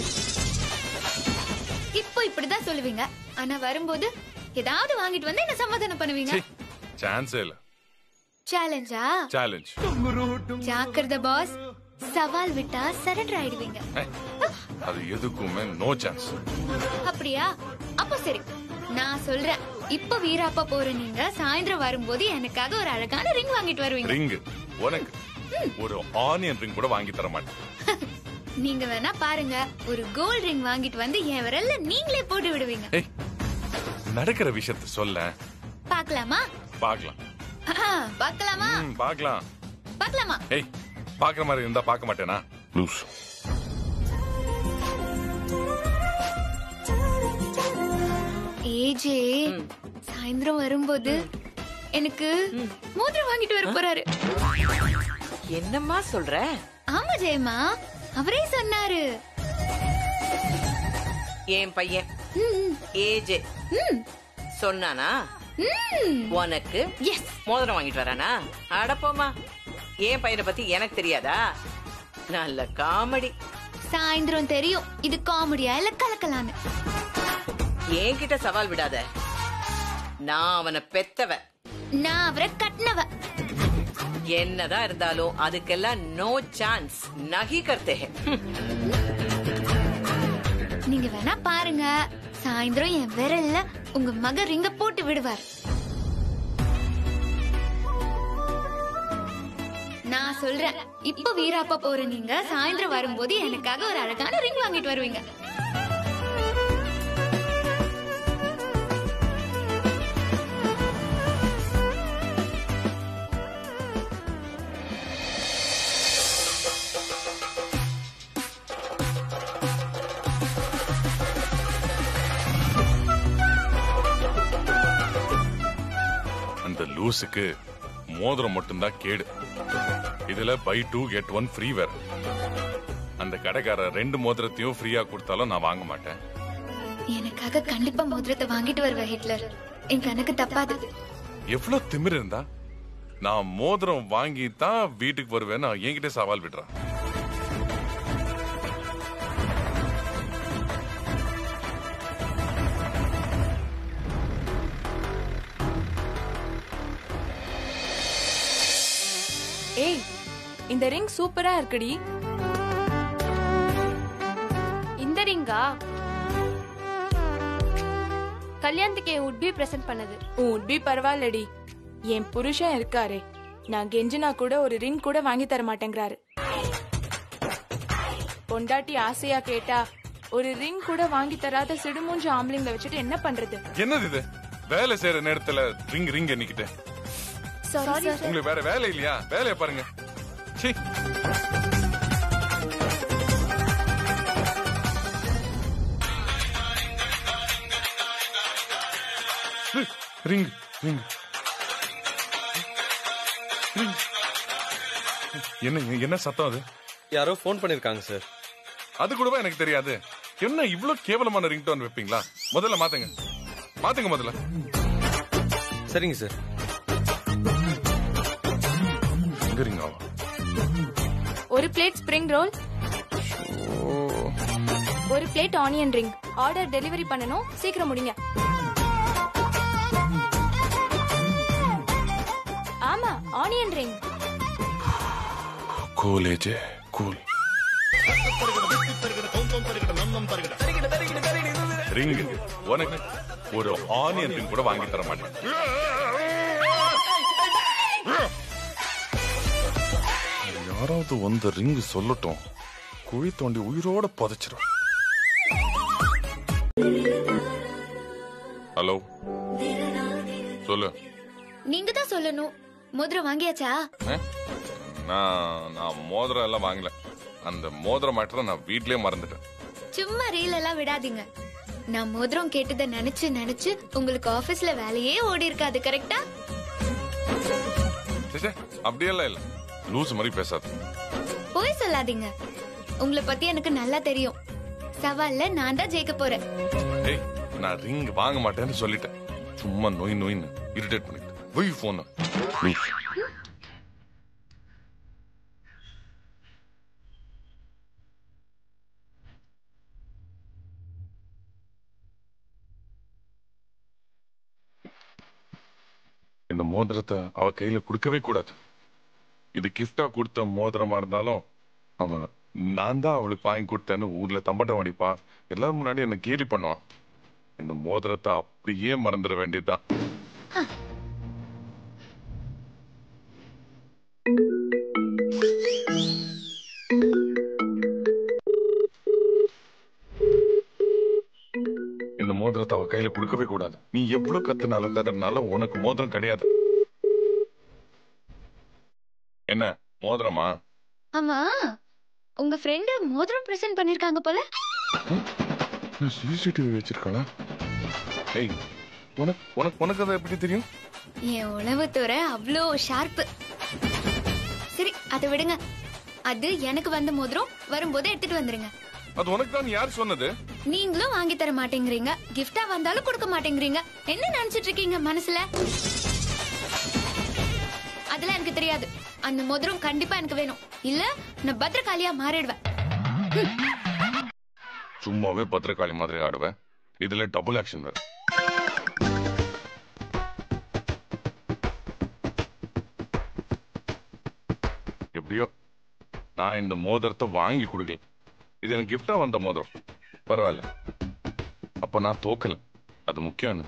இப்போ இப்படிதான் சொல்லுவீங்க ஆனா வரும்போது ஏதாவது வாங்கிட்டு வந்து என்ன சமாதானம் பண்ணுவீங்க சான்ஸே இல்ல சேலஞ்சா சேலஞ்ச் ஜாக்கிரத பாஸ் சவால் விட்டா சரண்டர் ஆயிடுவீங்க அது எதுக்குமே நோ சான்ஸ் அப்படியா அப்ப சரி நான் சொல்றேன் இப்ப வீராப்பா போற நீங்க சாயந்தரம் வரும்போது எனக்காக ஒரு அழகான ரிங் வாங்கிட்டு வருவீங்க ரிங் உனக்கு ஒரு ஆனியன் ரிங் கூட வாங்கி தர மாட்டேன் நீங்க வேணா பாருங்க ஒரு கோல்ட் ரிங் வாங்கிட்டு வந்து என் விரல்ல நீங்களே போட்டு விடுவீங்க ஏய் நடக்கிற விஷயத்த சொல்ல பாக்கலாமா பார்க்கலாம் பாக்கலாமா ம், பார்க்கலாம் பாக்கலாமா ஏய் பாக்குற மாதிரி இருந்தா பார்க்க மாட்டேனா லூஸ் ஏஜே சாயந்தரம் வரும்போது எனக்கு மோதிரம் வாங்கிட்டு வர போறாரு என்னம்மா சொல்ற ஆமா ஜெயமா அவரே சொன்னாரு என் பையன் ம், ஏஜே ம், சொன்னானா ம். உனக்கு எஸ் மோதிரம் வாங்கிட்டு வரானா அடப்போமா என் பையனை பத்தி எனக்கு தெரியாதா நல்ல காமெடி சாயந்தரம் தெரியும் இது காமெடியா இல்ல கலக்கலான்னு என்கிட்ட சவால் விடாத நான் அவனை பெத்தவ நான் அவரை கட்டினவ என்னதான் இருந்தாலும் அதுக்கெல்லாம் நோ சான்ஸ் நகி கர்த்தே ஹம். நீங்க வேணா பாருங்க சாயந்தரம் என் விரல்ல உங்க மக ரிங்க போட்டு விடுவார் நான் சொல்றேன் இப்ப வீராப்பா போற நீங்க சாயந்தரம் வரும்போது எனக்காக ஒரு அழகான ரிங் வாங்கிட்டு வருவீங்க அந்த லூசுக்கு மோதிரம் மட்டும்தான் கேடு இதுல buy two get one free வேற அந்த கடைக்காரர் ரெண்டு மோதிரத்தையும் ஃப்ரீயா கொடுத்தாலும் நான் வாங்க மாட்டேன் எனக்காக கண்டிப்பா மோதிரத்தை வாங்கிட்டு வருவ ஹிட்லர் என் கணக்கு தப்பாது எவ்வளவு திமிர் இருந்தா நான் மோதிரம் வாங்கி தான் வீட்டுக்கு வருவேன்னு என்கிட்ட சவால் விடுறான் ஏய் இந்த ரிங் சூப்பரா இருக்குடி இந்த ரிங்கா கல்யாணத்துக்கு என் உட்பி பிரசன்ட் பண்ணது உன் உட்பி பரவாயில்லடி என் புருஷன் இருக்காரே நான் கெஞ்சினா கூட ஒரு ரிங் கூட வாங்கி தர மாட்டேங்கிறாரு பொண்டாட்டி ஆசையா கேட்டா ஒரு ரிங் கூட வாங்கி தராத சிடுமூஞ்ச ஆம்பளைங்களை வச்சுட்டு என்ன பண்றது என்னது இது வேலை செய்யற நேரத்துல ரிங் ரிங் எண்ணிக்கிட்டு சாரி சார் உங்களுக்கு வேற வேலை இல்லையா வேலையை பாருங்க சீ ரிங் ரிங் என்ன என்ன சத்தம் அது யாரோ ஃபோன் பண்ணிருக்காங்க சார் அது கூடவா எனக்கு தெரியாது என்ன இவ்ளோ கேவலமான ரிங் டோன் வைப்பீங்களா முதல்ல மாத்துங்க மாத்துங்க முதல்ல சரிங்க சார் எங்க ரிங் ஆவா ஒரு பிளேட் ஸ்ப்ரிங் ரோல் ஒரு plate onion ring order delivery பண்ணணும் சீக்கிரம் முடிங்க ஆமா onion ring cool AJ cool ring உனக்கு ஒரு ஆனியன் ரிங் கூட வாங்கி தர மாட்டேன் யாராவது வந்து ரிங் சொல்லட்டும் குழி தோண்டி உயிரோட புதைச்சிரும் ஹலோ சொல்லு நீங்க தான் சொல்லணும் மோதிரம் வாங்கியாச்சா அஹ்? நான் நான் மோதிரம் எல்லாம் வாங்கல அந்த மோதிரம் மாற்ற நான் வீட்லயே மறந்துட்டேன் சும்மா ரீல் எல்லாம் விடாதீங்க நான் மோதிரம் கேட்டதை நினைச்சு நினைச்சு உங்களுக்கு ஆபீஸ்ல வேலையே ஓடி இருக்காது கரெக்டா சே, சே, அப்படியெல்லாம் இல்ல லூஸ் மாதிரி பேசாத போய் சொல்லாதீங்க உங்களை பத்தி எனக்கு நல்லா தெரியும் சவால்ல நான் தான் ஜெயிக்க போறேன் ஏய் நான் ரிங் வாங்க மாட்டேன்னு சொல்லிட்டேன் சும்மா நோய் நோயின்னு இரிட்டேட் பண்ணிட்டு போய் போன இந்த மோதிரத்தை அவ கையில கொடுக்கவே கூடாது இது கிஃப்டா கொடுத்த மோதிரமா இருந்தாலும் அவன் நான் தான் அவளுக்கு வாங்கி கொடுத்தேன்னு ஊர்ல தம்பட்டம் அடிப்பா எல்லாரும் முன்னாடி என்ன கேலி பண்ணுவான் இந்த மோதிரத்தை அப்படியே மறந்துட வேண்டியதுதான் இந்த மோதிரத்தை அவ கையில கொடுக்கவே கூடாது நீ எவ்வளவு கத்துனாலும் கத்துனாலும் உனக்கு மோதிரம் கிடையாது என்ன மோதிரமா ஆமா உங்க ஃப்ரெண்டு மோதிரம் பிரசன்ட் பண்ணிருக்காங்க போல சிசிடிவி வச்சிருக்காளா ஏய் உனக்கு உனக்கு உனக்கு அதை எப்படி தெரியும் என் உளவுத்துறை அவ்வளோ ஷார்ப்பு சரி அதை விடுங்க அது எனக்கு வந்த மோதிரம் வரும்போது எடுத்துட்டு வந்துருங்க அது உனக்கு தான் யார் சொன்னது நீங்களும் வாங்கி தர மாட்டேங்கிறீங்க கிஃப்டா வந்தாலும் கொடுக்க மாட்டேங்கிறீங்க என்ன நினைச்சிட்டு இருக்கீங்க மனசுல அதெல்லாம் எனக்கு தெரியாது அந்த மோதிரம் கண்டிப்பா எனக்கு வேணும் இல்ல நான் பத்திரகாளியா மாறிடுவேன் சும்மாவே பத்திரக்காளி மாதிரி ஆடுவேன் இதுல டபுள் ஆக்ஷன் வேற எப்படியோ நான் இந்த மோதிரத்தை வாங்கி கொடுக்கல இது எனக்கு கிஃப்டா வந்த மோதிரம் பரவாயில்ல அப்ப நான் தோக்கல அது முக்கியம்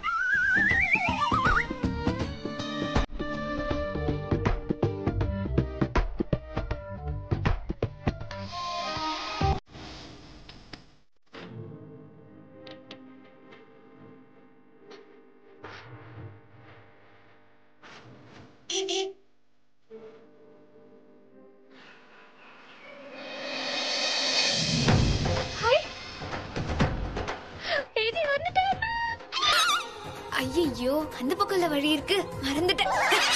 ஐயோ அந்த பக்கம்ல வழி இருக்கு மறந்துட்டேன்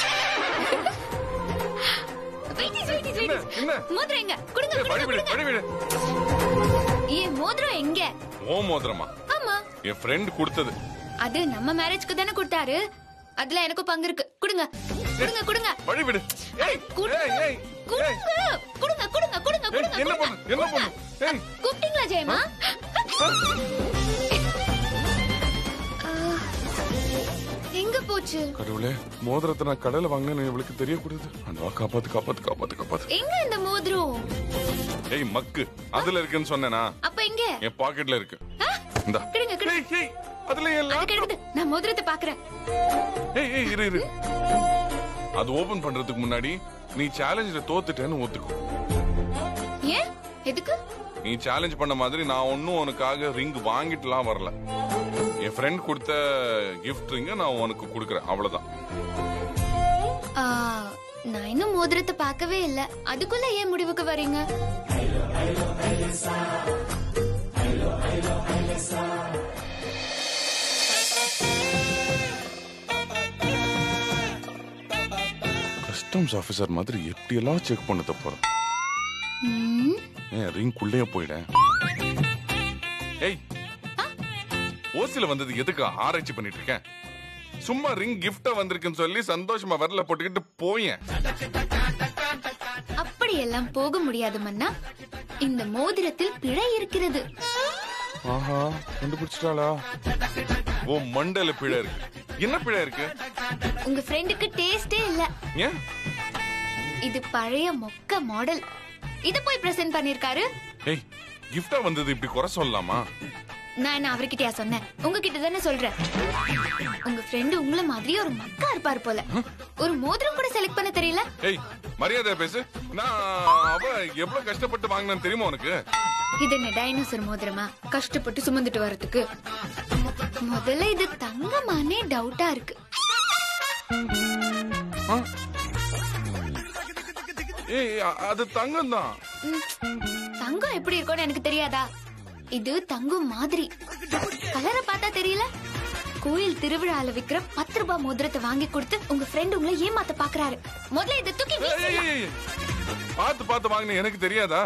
Waities, waities, என்ன waities. என்ன மோதிரம் எங்க கொடுங்க ஏய், வழி கொடுங்க விடு வழி விடு ஏன் மோதிரம் எங்க ஓ மோதிரமா ஆமா என் ஃப்ரெண்ட் கொடுத்தது அது நம்ம மேரேஜ்க்கு தானே கொடுத்தாரு அதுல எனக்கும் பங்கு இருக்கு கொடுங்க கொடுங்க கொடுங்க வழி விடு ஏய் கொடுங்க ஏய் ஏய் ஏய் கொடுங்க கொடுங்க கொடுங்க கொடுங்க ஏய், கொடுங்க என்ன பண்ணு என்ன பண்ணு ஏய் கூப்பிட்டீங்களா ஜெயமா ஆ, எங்க போச்சு கடவுளே மோதிரத்தை நான் கடையில வாங்கினேன்னு இவளுக்கு தெரியக்கூடாது அண்ணா காப்பாத்து காப்பாத்து காப்பாத்து காப்பாத்து எங்க இந்த மோதிரம் ஏய் மக்கு அதுல இருக்குன்னு சொன்னேனா அப்ப எங்க என் பாக்கெட்ல இருக்கு இந்தா கிடுங்க கிடுங்க ஏய் ஏய் அதுல என் அது laptop. கிடக்குது நான் மோதிரத்தை பாக்குறேன் ஏய் ஏய் இரு இரு அது ஓபன் பண்றதுக்கு முன்னாடி நீ சேலஞ்சில தோத்துட்டேன்னு ஒத்துக்கோ ஏன் எதுக்கு நீ சேலஞ்ச் பண்ண மாதிரி நான் ஒன்னும் உனக்காக ரிங் வாங்கிட்டுலாம் வரல என் ஃப்ரெண்ட் கொடுத்த கிஃப்ட் ரிங்க நான் உனக்கு கொடுக்குறேன் அவ்வளவுதான் ஆ, நான் இன்னும் மோதிரத்தை பார்க்கவே இல்ல அதுக்குள்ள ஏன் முடிவுக்கு வரீங்க கஸ்டம்ஸ் ஆபீசர் மாதிரி எப்படியெல்லாம் செக் பண்ண போறேன் ம், ஏன் ரிங் குள்ளேயே போயிடேன் ஏய் ஓசில வந்தது எதுக்கு ஆராய்ச்சி பண்ணிட்டு இருக்கேன் சும்மா ரிங் கிஃப்டா வந்திருக்குன்னு சொல்லி சந்தோஷமா வரல போட்டுக்கிட்டு போயேன் அப்படியெல்லாம் போக முடியாது மன்னா இந்த மோதிரத்தில் பிழை இருக்கிறது ஆஹா கண்டுபிடிச்சிட்டாளா ஓ மண்டல பிழை இருக்கு என்ன பிழை இருக்கு உங்க ஃப்ரெண்டுக்கு டேஸ்டே இல்ல ஏன் இது பழைய மொக்க மாடல் இத போய் பிரசன்ட் பண்ணிருக்காரு ஏய் கிஃப்டா வந்தது இப்படி குறை சொல்லலாமா நான் என்ன அவர்கிட்டயா சொன்னேன் உங்ககிட்ட தானே சொல்றேன் உங்க ஃப்ரெண்டு உங்கள மாதிரியே ஒரு மக்கா இருப்பாரு போல ஒரு மோதிரம் கூட செலக்ட் பண்ண தெரியல ஏய் மரியாதையா பேசு நான் அவ எவ்வளவு கஷ்டப்பட்டு வாங்கினேன்னு தெரியுமா உனக்கு இது என்ன டைனோசர் மோதிரமா கஷ்டப்பட்டு சுமந்துட்டு வரதுக்கு முதல்ல இது தங்கமானே டவுட்டா இருக்கு ஏய் அ- அது தங்கம் தான் ம், தங்கம் எப்படி இருக்கும்னு எனக்கு தெரியாதா இது தங்கம் மாதிரி கலரை பார்த்தா தெரியல கோயில் திருவிழால விக்கிற பத்து ரூபாய் மோதிரத்தை வாங்கி கொடுத்து உங்க ஃப்ரெண்ட் உங்களை ஏமாத்த பாக்குறாரு முதல்ல இதை தூக்கி வீசிடலாம். பார்த்து பார்த்து வாங்கின எனக்கு தெரியாதா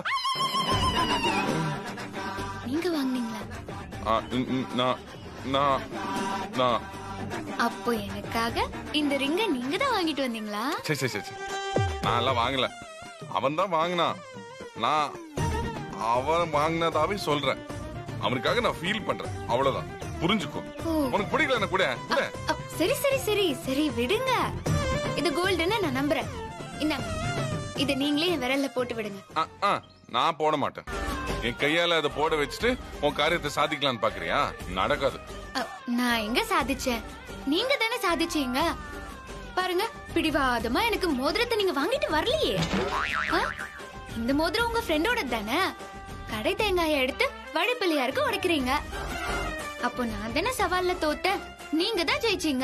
நீங்க வாங்குனீங்களா ஆ, ம், ம், நான் நான் நான் அப்போ எனக்காக இந்த ரிங்க நீங்க தான் வாங்கிட்டு வந்தீங்களா சரி சரி சரி சரி. நான் எல்லாம் வாங்கல அவன் தான் வாங்கினான் நான் அவன் வாங்கினதாவே சொல்றேன் அவனுக்காக நான் ஃபீல் பண்றேன் அவ்வளவுதான் புரிஞ்சுக்கோ ஓ. உனக்கு பிடிக்கல கூட கூட அ, சரி சரி சரி சரி விடுங்க இது கோல்டுன்னு நான் நம்புறேன் இந்தாங்க இத நீங்களே என் விரல்ல போட்டு விடுங்க ஆ, ஆ, நான் போட மாட்டேன் என் கையால அதை போட வச்சுட்டு உன் காரியத்தை சாதிக்கலாம்னு பாக்குறியா நடக்காது அ, நான் எங்க சாதிச்சேன் நீங்க தானே சாதிச்சீங்க பாருங்க பிடிவாதமா எனக்கு மோதிரத்தை நீங்க வாங்கிட்டு வரலையே ஆ? இந்த மோதிரம் உங்க ஃப்ரெண்டோட தானே கடை தேங்காயை எடுத்து வழிப்பிள்ளையாருக்கு உடைக்கிறீங்க அப்போ நான் தானே சவால்ல தோத்தேன் நீங்க தான் ஜெயிச்சீங்க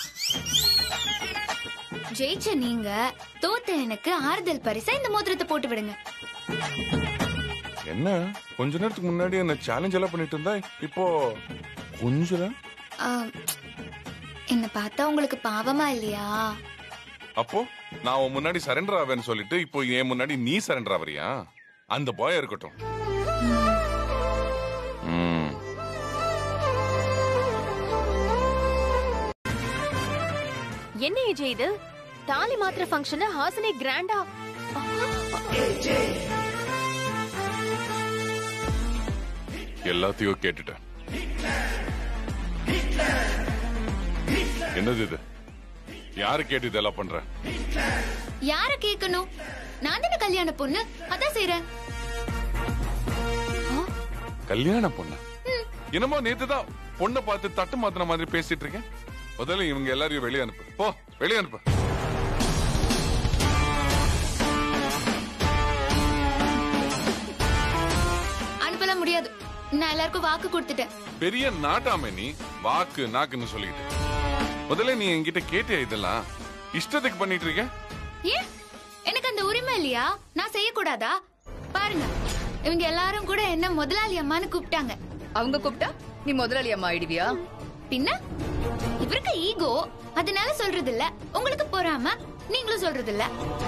ஜெயிச்ச நீங்க தோத்த எனக்கு ஆறுதல் பரிசா இந்த மோதிரத்தை போட்டு விடுங்க என்ன கொஞ்ச நேரத்துக்கு முன்னாடி என்ன சேலஞ்ச் எல்லாம் பண்ணிட்டு இருந்தா இப்போ கொஞ்சம் ஆ, என்ன பார்த்தா உங்களுக்கு பாவமா இல்லையா அப்போ நான் உன் முன்னாடி சரண்டர் ஆவேன்னு சொல்லிட்டு இப்போ என் முன்னாடி நீ சரண்டர் ஆவறியா அந்த பாய் இருக்கட்டும் ம். என்ன ஏஜே இது தாலி மாத்திர ஃபங்க்ஷன்ல ஹாசனே கிராண்டா எல்லாத்தையும் கேட்டுட்டேன் என்னது இது யாரு கேட்டு இதெல்லாம் பண்ற யார கேட்கணும் நான் தானே கல்யாண பொண்ணு அதான் செய்றேன் கல்யாண பொண்ணு என்னமோ நேத்து தான் பொண்ணை பார்த்து தட்டு மாத்தின மாதிரி பேசிட்டு இருக்கேன் முதல்ல இவங்க எல்லாரையும் வெளியே அனுப்பு போ வெளியே அனுப்பு அனுப்பலாம் முடியாது நான் எல்லாருக்கும் வாக்கு கொடுத்துட்டேன் பெரிய நாட்டாமை நீ வாக்கு நாக்குன்னு சொல்லிட்டு முதல்ல நீ என்கிட்ட கேட்டியா இதெல்லாம் இஷ்டத்துக்கு பண்ணிட்டு இருக்க ஏன் எனக்கு அந்த உரிமை இல்லையா நான் செய்யக்கூடாதா பாருங்க இவங்க எல்லாரும் கூட என்ன முதலாளி அம்மான்னு கூப்பிட்டாங்க அவங்க கூப்பிட்டா நீ முதலாளி அம்மா ஆயிடுவியா பின்ன இவருக்கு ஈகோ அதனால சொல்றது இல்ல உங்களுக்கு பொறாம நீங்களும் சொல்றது இல்ல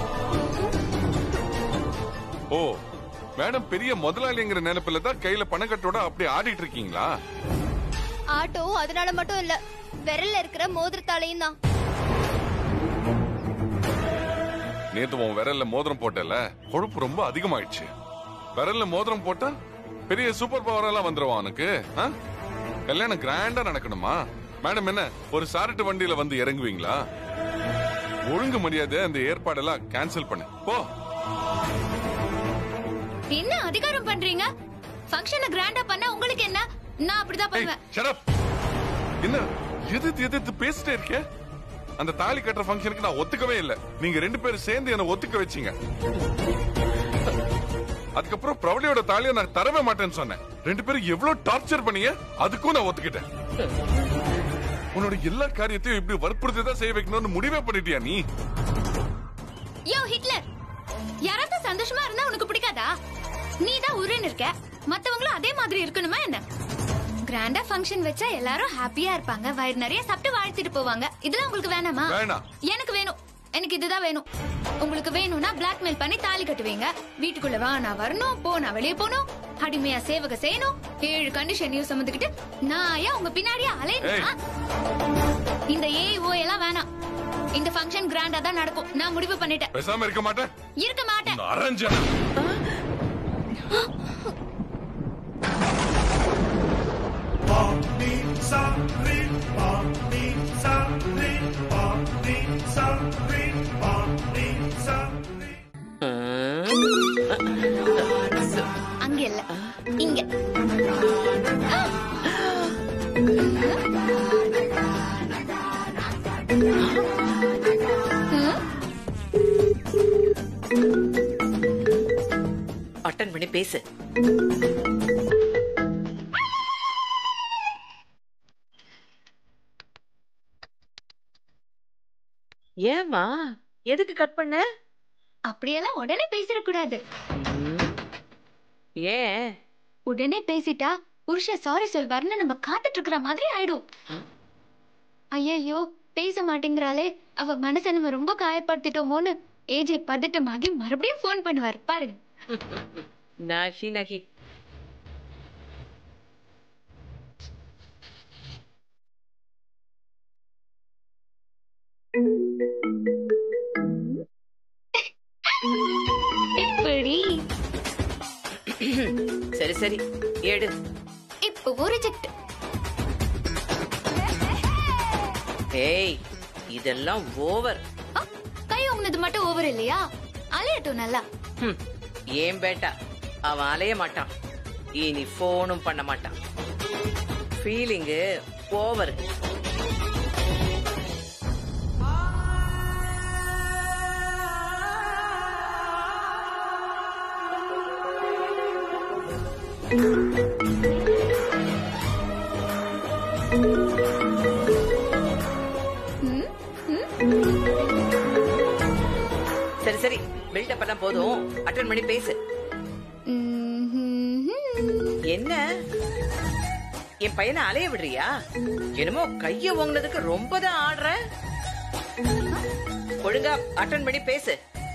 ஓ மேடம் பெரிய முதலாளிங்கிற நினைப்புல தான் கையில பணக்கட்டோட அப்படி ஆடிட்டு இருக்கீங்களா ஆட்டோ அதனால மட்டும் இல்ல விரல்ல இருக்கிற மோதிரத்தாலையும் தான் நேத்து உன் விரல்ல மோதிரம் போட்டல கொழுப்பு ரொம்ப அதிகமாயிடுச்சு விரல்ல மோதிரம் போட்டா பெரிய சூப்பர் பவர் எல்லாம் வந்துருவான் அவனுக்கு ஆ? கல்யாணம் கிராண்டா நடக்கணுமா மேடம் என்ன ஒரு சாரட்டு வண்டியில வந்து இறங்குவீங்களா ஒழுங்கு மரியாதை அந்த ஏற்பாடெல்லாம் கேன்சல் பண்ணு போ என்ன அதிகாரம் பண்றீங்க ஃபங்க்ஷனை கிராண்டா பண்ண உங்களுக்கு என்ன நான் அப்படிதான் ஏய், பண்ணுவேன் shut up. என்ன எதிர்த்து எதிர்த்து பேசிட்டே இருக்க அந்த தாலி கட்டுற ஃபங்க்ஷனுக்கு நான் ஒத்துக்கவே இல்ல நீங்க ரெண்டு பேரும் சேர்ந்து என்ன ஒத்துக்க வச்சீங்க அதுக்கப்புறம் பிரபலியோட தாலியை நான் தரவே மாட்டேன்னு சொன்னேன் ரெண்டு பேரும் எவ்வளவு டார்ச்சர் பண்ணீங்க அதுக்கும் நான் ஒத்துக்கிட்டேன் உன்னோட எல்லா காரியத்தையும் இப்படி வற்புறுத்தி தான் செய்ய வைக்கணும்னு முடிவே பண்ணிட்டியா நீ யோ ஹிட்லர் யாராவது சந்தோஷமா இருந்தா உனக்கு பிடிக்காதா நீ தான் உருன்னு இருக்க மத்தவங்களும் அதே மாதிரி இருக்கணுமா என்ன கிராண்டா ஃபங்க்ஷன் வச்சா எல்லாரும் ஹாப்பியா இருப்பாங்க வயிறு நிறைய சாப்பிட்டு வாழ்த்திட்டு போவாங்க இதெல்லாம் உங்களுக்கு வேணாமா வேணாம். எனக்கு வேணும் எனக்கு இதுதான் வேணும் உங்களுக்கு வேணும்னா பிளாக்மெயில் பண்ணி தாலி கட்டுவீங்க வீட்டுக்குள்ள வா நான் வரணும் போ நான் வெளியே போகணும் அடிமையா சேவக செய்யணும் ஏழு கண்டிஷனையும் சுமந்துக்கிட்டு நான் ஏன் உங்க பின்னாடியே அலையணுமா இந்த ஏ ஓ எல்லாம் வேணாம் இந்த ஃபங்க்ஷன் கிராண்டா தான் நடக்கும் நான் முடிவு பண்ணிட்டேன் பேசாம இருக்க மாட்டேன் இருக்க மாட்டேன் அரஞ்சன அங்க இல்ல இங்க அட்டன் பண்ணி பேசு ஏமா எதுக்கு கட் பண்ண அப்படியெல்லாம் உடனே பேசிடக்கூடாது ஏன் உடனே பேசிட்டா புருஷன் சாரி சொல்வாருன்னு நம்ம காத்துட்டு இருக்கிற மாதிரி ஆயிடும் ஐயையோ பேச மாட்டேங்கிறாளே அவ மனசை நம்ம ரொம்ப காயப்படுத்திட்டோமோன்னு ஏஜே பதட்டமாகி மறுபடியும் ஃபோன் பண்ணுவார் பாருங்க நகி நகி எப்படி சரி சரி ஏடு இப்போ ரிஜெக்ட் ஏய் இதெல்லாம் ஓவர் கை உங்கனது மட்டும் ஓவர் இல்லையா அலையட்டும் நல்லா ஏன் பேட்டா அவன் அலைய மாட்டான் இனி போனும் பண்ண மாட்டான் ஃபீலிங்கு ஓவர் சரி சரி பில்டப் எல்லாம் போதும் அட்டன் பண்ணி பேசு என்ன என் பையனை அலைய விடுறியா என்னமோ கைய ஓங்கினதுக்கு ரொம்ப தான் ஆடுற ஒழுங்கா அட்டன் பண்ணி பேசு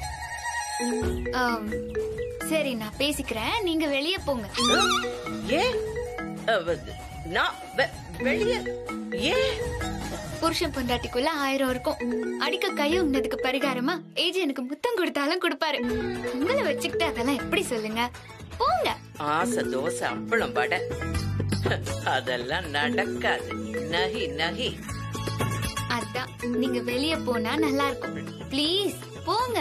ஆம், சரி நான் பேசிக்கிறேன் நீங்க வெளியே போங்க ஏன் அஹ், நான் வெ- வெளிய ஏன் புருஷன் பொண்டாட்டிக்குள்ள ஆயிரம் இருக்கும் அடிக்க கை உன்னதுக்கு பரிகாரமா ஏஜ் எனக்கு முத்தம் கொடுத்தாலும் கொடுப்பாரு உங்களை வச்சுக்கிட்டு அதெல்லாம் எப்படி சொல்லுங்க போங்க ஆசை தோசை அப்பளம் வடை அதெல்லாம் நடக்காது நகி நகி அதான் நீங்க வெளிய போனா நல்லா இருக்கும் ப்ளீஸ் போங்க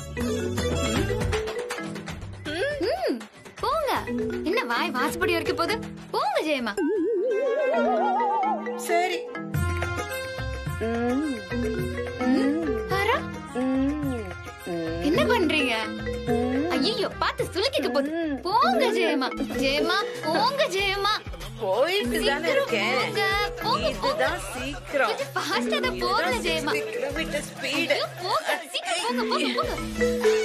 ம், போங்க என்ன வாய் வாசப்படி வரைக்கும் போகுது போங்க ஜெயமா சரி பாரா என்ன பண்றீங்க ஐயோ பார்த்து சுலுக்கிக்க போகுது போங்க ஜெயமா ஜெயமா போங்க ஜெயமா போயிட்டு தானே சீக்கிரம் இருக்கேன் போங்க, போங்க, இதுதான் சீக்கிரம் கொஞ்சம் fast ஆ தான் போகல, ஜெயமா. கிலோமீட்டர் ஸ்பீடு ஐயோ, போங்க சீக்கிரம் போங்க போங்க போங்க